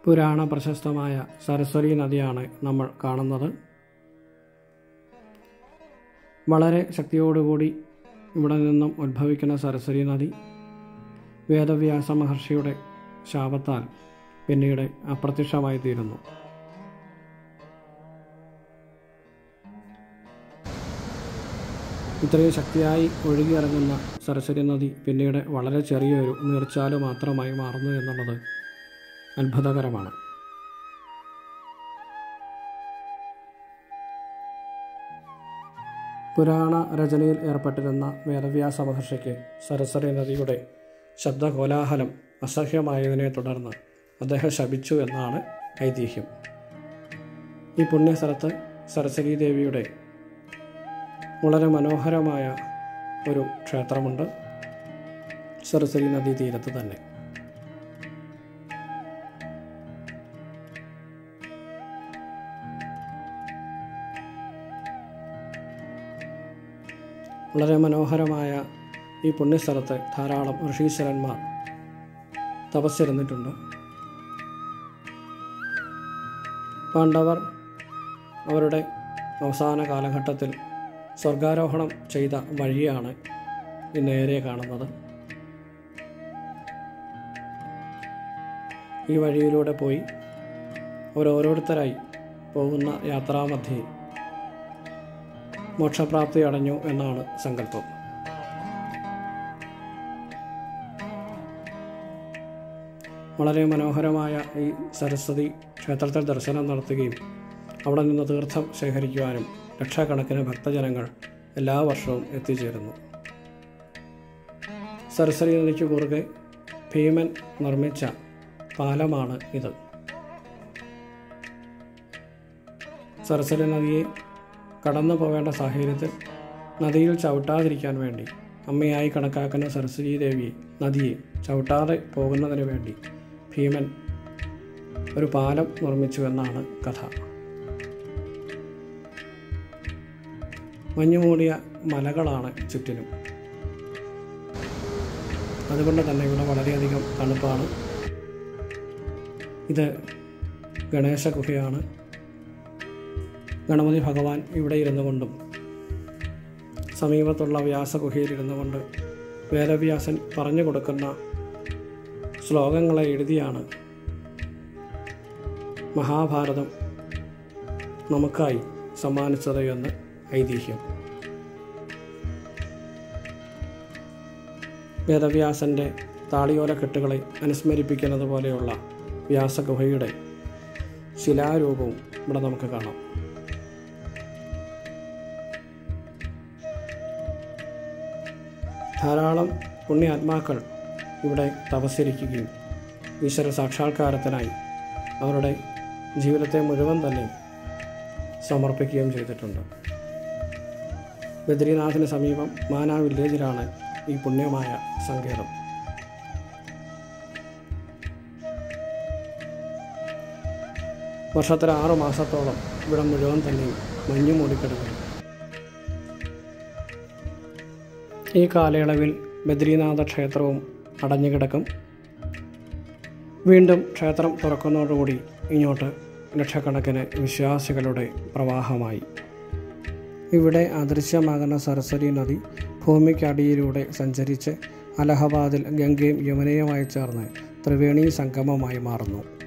പുരാണ പ്രശസ്തമായ സരസ്വതി നദിയാണ് നമ്മൾ കാണുന്നത് വളരെ ശക്തിയോടുകൂടി ഇവിടെ നിന്നും ഉദ്ഭവിക്കുന്ന സരസ്വതി നദി വേദവ്യാസ മഹർഷിയുടെ ശാപത്താൽ പിന്നീട് അപ്രത്യക്ഷമായി തീരുന്നു ഇത്രയും ശക്തിയായി ഒഴുകിയിറങ്ങുന്ന സരസ്വതി നദി പിന്നീട് വളരെ ചെറിയൊരു നീർച്ചാല് മാത്രമായി മാറുന്നു എന്നുള്ളത് അത്ഭുതകരമാണ് പുരാണ രചനയിൽ ഏർപ്പെട്ടിരുന്ന വേദവ്യാസ മഹർഷിക്ക് സരസ്വതി നദിയുടെ ശബ്ദകോലാഹലം അസഹ്യമായതിനെ തുടർന്ന് അദ്ദേഹം ശപിച്ചു എന്നാണ് ഐതിഹ്യം ഈ പുണ്യസ്ഥലത്ത് സരസ്വതി ദേവിയുടെ വളരെ മനോഹരമായ ഒരു ക്ഷേത്രമുണ്ട് സരസ്വതി നദീ തീരത്ത് തന്നെ വളരെ മനോഹരമായ ഈ പുണ്യസ്ഥലത്ത് ധാരാളം ഋഷീശ്വരന്മാർ തപസ്സിരുന്നിട്ടുണ്ട് പാണ്ഡവർ അവരുടെ അവസാന കാലഘട്ടത്തിൽ സ്വർഗാരോഹണം ചെയ്ത വഴിയാണ് ഈ നേരെ കാണുന്നത് ഈ വഴിയിലൂടെ പോയി ഓരോരോരുത്തരായി പോകുന്ന യാത്രാമധ്യേ മോക്ഷപ്രാപ്തി അടഞ്ഞു എന്നാണ് സങ്കല്പം വളരെ മനോഹരമായ ഈ സരസ്വതി ക്ഷേത്രത്തിൽ ദർശനം നടത്തുകയും അവിടെ നിന്ന് തീർത്ഥം ശേഖരിക്കുവാനും ലക്ഷക്കണക്കിന് ഭക്തജനങ്ങൾ എല്ലാ വർഷവും എത്തിച്ചേരുന്നു സരസ്വതി നദിക്ക് കുറുകെ ഭീമൻ നിർമ്മിച്ച പാലമാണ് ഇത് സരസ്വതി നദിയെ കടന്നു പോകേണ്ട സാഹചര്യത്തിൽ നദിയിൽ ചവിട്ടാതിരിക്കാൻ വേണ്ടി അമ്മയായി കണക്കാക്കുന്ന സരസ്വതി ദേവിയെ നദിയെ ചവിട്ടാതെ പോകുന്നതിന് വേണ്ടി ഭീമൻ ഒരു പാലം നിർമ്മിച്ചു എന്നാണ് കഥ മഞ്ഞുമൂടിയ മലകളാണ് ചുറ്റിനും അതുകൊണ്ട് തന്നെ ഇവിടെ വളരെയധികം തണുപ്പാണ് ഇത് ഗണേശ ഗുഹയാണ് ഗണപതി ഭഗവാൻ ഇവിടെ ഇരുന്നു കൊണ്ടും സമീപത്തുള്ള വ്യാസഗുഹയിൽ ഇരുന്നു കൊണ്ട് വേദവ്യാസൻ പറഞ്ഞു കൊടുക്കുന്ന ശ്ലോകങ്ങളെ എഴുതിയാണ് മഹാഭാരതം നമുക്കായി സമ്മാനിച്ചത് എന്ന് ഐതിഹ്യം വേദവ്യാസൻ്റെ താളിയോലക്കെട്ടുകളെ അനുസ്മരിപ്പിക്കുന്നത് പോലെയുള്ള വ്യാസഗുഹയുടെ ശിലാരൂപവും ഇവിടെ നമുക്ക് കാണാം ധാരാളം പുണ്യാത്മാക്കൾ ഇവിടെ തപസ്സിരിക്കുകയും ഈശ്വര സാക്ഷാത്കാരത്തിനായി അവരുടെ ജീവിതത്തെ മുഴുവൻ തന്നെ സമർപ്പിക്കുകയും ചെയ്തിട്ടുണ്ട് ബദ്രീനാഥിന് സമീപം മാനാ വില്ലേജിലാണ് ഈ പുണ്യമായ സങ്കേതം വർഷത്തിൽ ആറു മാസത്തോളം ഇവിടെ മുഴുവൻ തന്നെ മഞ്ഞു മൂടിക്കിടക്കുന്നു ഈ കാലയളവിൽ ബദ്രീനാഥ ക്ഷേത്രവും അടഞ്ഞുകിടക്കും വീണ്ടും ക്ഷേത്രം തുറക്കുന്നതോടുകൂടി ഇങ്ങോട്ട് ലക്ഷക്കണക്കിന് വിശ്വാസികളുടെ പ്രവാഹമായി ഇവിടെ അദൃശ്യമാകുന്ന സരസ്വതി നദി ഭൂമിക്കടിയിലൂടെ സഞ്ചരിച്ച് അലഹബാദിൽ ഗംഗയും യമുനയുമായി ചേർന്ന് ത്രിവേണി സംഗമമായി മാറുന്നു